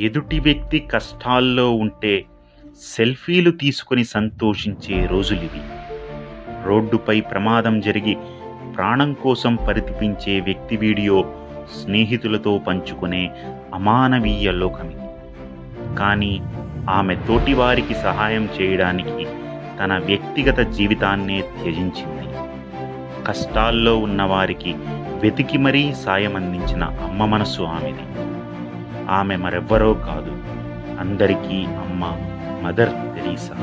ఎదుటి వ్యక్తి కష్టాల్లో ఉంటే సెల్ఫీలు తీసుకొని సంతోషించే రోజులివి రోడ్డుపై ప్రమాదం జరిగి ప్రాణం కోసం పరితపించే వ్యక్తి వీడియో స్నేహితులతో పంచుకునే అమానవీయ లోకమిది కానీ ఆమె తోటివారికి సహాయం చేయడానికి తన వ్యక్తిగత జీవితాన్నే త్యజించింది కష్టాల్లో ఉన్నవారికి వెతికి మరీ సాయం అందించిన అమ్మ మనసు ఆమెది ఆమె మరెవ్వరో కాదు అందరికీ అమ్మ మదర్ తెరీసా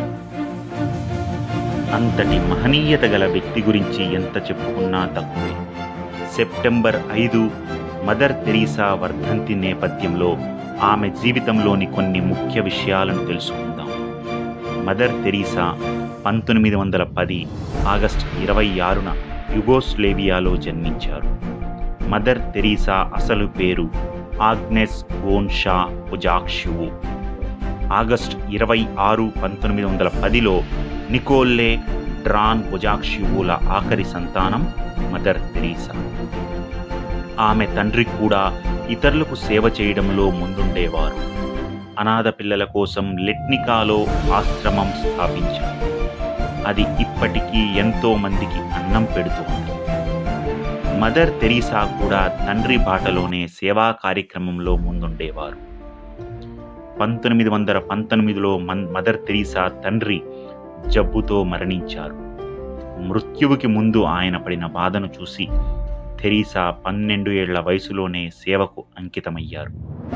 అంతటి మహనీయత గల వ్యక్తి గురించి ఎంత చెప్పుకున్నా తక్కువే సెప్టెంబర్ ఐదు మదర్ తెరీసా వర్ధంతి నేపథ్యంలో ఆమె జీవితంలోని కొన్ని ముఖ్య విషయాలను తెలుసుకుందాం మదర్ తెరీసా పంతొమ్మిది వందల పది ఆగస్టు ఇరవై ఆరున యుగోస్లేవియాలో జన్మించారు మదర్ తెరీసా అసలు పేరు ఆగ్నెస్ గోన్షా ఉజాక్షువు ఆగస్టు ఇరవై ఆరు పంతొమ్మిది వందల పదిలో నికోల్లే డ్రాన్ బొజాక్షివుల ఆఖరి సంతానం మదర్ తెరీసా ఆమె తండ్రి కూడా ఇతరులకు సేవ చేయడంలో ముందుండేవారు అనాథ పిల్లల కోసం లెట్నికాలో ఆశ్రమం స్థాపించారు అది ఇప్పటికీ ఎంతో మందికి అన్నం పెడుతోంది మదర్ తెరీసా కూడా తండ్రి బాటలోనే సేవా కార్యక్రమంలో ముందుండేవారు పంతొమ్మిది వందల పంతొమ్మిదిలో మన్ మదర్ తెరీసా తండ్రి జబ్బుతో మరణించారు మృత్యువుకి ముందు ఆయన పడిన బాధను చూసి తెరీసా పన్నెండు ఏళ్ల వయసులోనే సేవకు అంకితమయ్యారు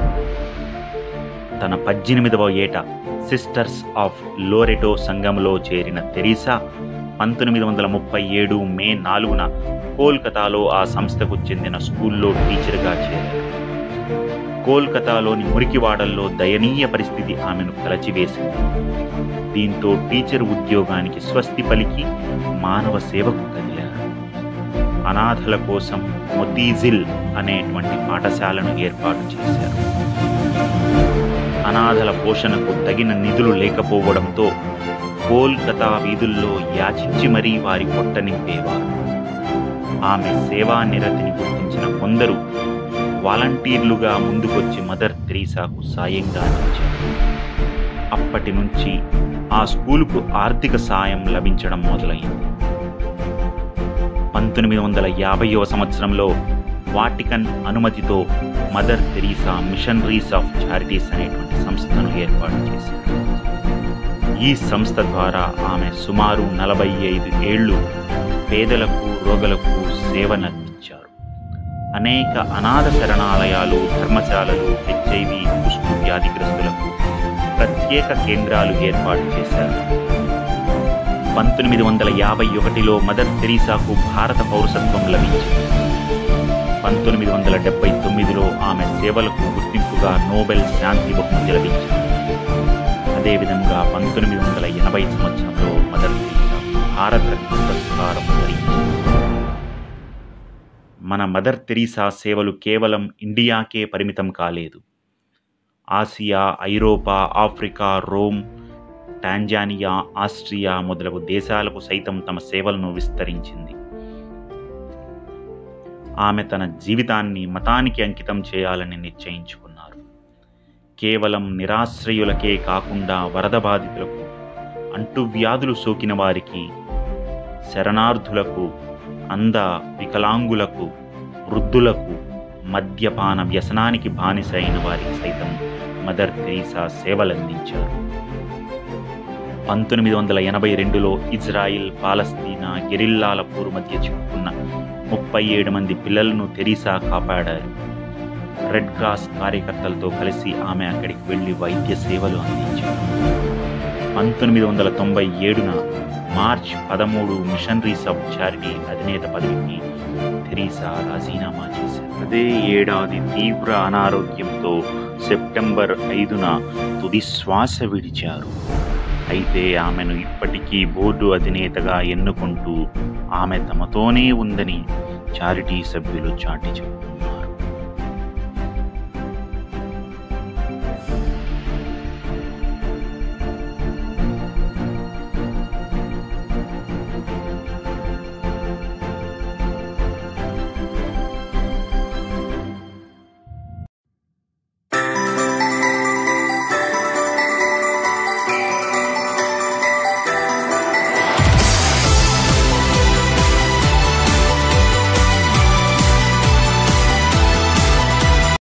తన పద్దెనిమిదవ ఏట సిస్టర్స్ ఆఫ్ లోరెటో సంఘంలో చేరిన తెరీసా పంతొమ్మిది వందల ముప్పై ఏడు మే నాలుగున కోల్కతాలో ఆ సంస్థకు చెందిన స్కూల్లో టీచర్గా చేరారు కోల్కతాలోని మురికివాడల్లో దయనీయ పరిస్థితి ఆమెను కలచివేసింది దీంతో టీచర్ ఉద్యోగానికి స్వస్తి పలికి మానవ సేవకు కదిలారు అనాథల కోసం మొతీజిల్ అనేటువంటి పాఠశాలను ఏర్పాటు చేశారు అనాథల పోషణకు తగిన నిధులు లేకపోవడంతో కోల్కతా వీధుల్లో యాచించి మరీ వారి పొట్ట నింపేవారు ఆమె సేవా నిరతిని గుర్తించిన కొందరు వాలంటీర్లుగా ముందుకొచ్చి మదర్ తెరీసాకు సాయంగా నిలిచారు అప్పటి నుంచి ఆ స్కూలుకు ఆర్థిక సాయం లభించడం మొదలైంది పంతొమ్మిది వందల యాభైవ సంవత్సరంలో వాటికన్ అనుమతితో Mother Teresa Missionaries of Charities అనేటువంటి సంస్థను ఏర్పాటు చేశారు ఈ సంస్థ ద్వారా ఆమె సుమారు నలభై ఐదు ఏళ్ళు పేదలకు రోగులకు సేవనందించారు అనేక అనాథ శరణాలయాలు ధర్మశాలలు హెచ్ఐవి కుష్టు వ్యాధిగ్రస్తులకు ప్రత్యేక కేంద్రాలు ఏర్పాటు చేశారు పంతొమ్మిది వందల యాభై ఒకటిలో మదర్ తెరీసాకు భారత పౌరసత్వం లభించింది పంతొమ్మిది వందల డెబ్బై తొమ్మిదిలో ఆమె సేవలకు గుర్తింపుగా నోబెల్ శాంతి బహుమతి లభించింది అదేవిధంగా పంతొమ్మిది వందల ఎనభై సంవత్సరంలో మదర్ తెరీసా భారతరత్న పురస్కారం ధరించింది మన మదర్ తెరీసా సేవలు కేవలం ఇండియాకే పరిమితం కాలేదు ఆసియా ఐరోపా ఆఫ్రికా రోమ్ టాంజానియా ఆస్ట్రియా మొదలగు దేశాలకు సైతం తమ సేవలను విస్తరించింది ఆమె తన జీవితాన్ని మతానికి అంకితం చేయాలని నిశ్చయించుకున్నారు కేవలం నిరాశ్రయులకే కాకుండా వరద బాధితులకు అంటువ్యాధులు సోకిన వారికి శరణార్థులకు అంద వికలాంగులకు వృద్ధులకు మద్యపాన వ్యసనానికి బానిస అయిన వారికి సైతం మదర్ తెరీసా సేవలందించారు పంతొమ్మిది వందల ఎనభై రెండులో ఇజ్రాయిల్ పాలస్తీనా గెరిల్లాల పోరు మధ్య చిక్కుకున్న ముప్పై ఏడు మంది పిల్లలను తెరీసా కాపాడారు రెడ్ క్రాస్ కార్యకర్తలతో కలిసి ఆమె అక్కడికి వెళ్లి వైద్య సేవలు అందించారు పంతొమ్మిది వందల తొంభై ఏడున మార్చ్ పదమూడు మిషనరీస్ ఆఫ్ చారిటీ అధినేత పదవికి తెరీసా రాజీనామా చేశారు అదే ఏడాది తీవ్ర అనారోగ్యంతో సెప్టెంబర్ ఐదున తుది శ్వాస విడిచారు అయితే ఆమెను ఇప్పటికీ బోర్డు అధినేతగా ఎన్నుకుంటూ ఆమె తమతోనే ఉందని చారిటీ సభ్యులు చాటి చెబుతున్నారు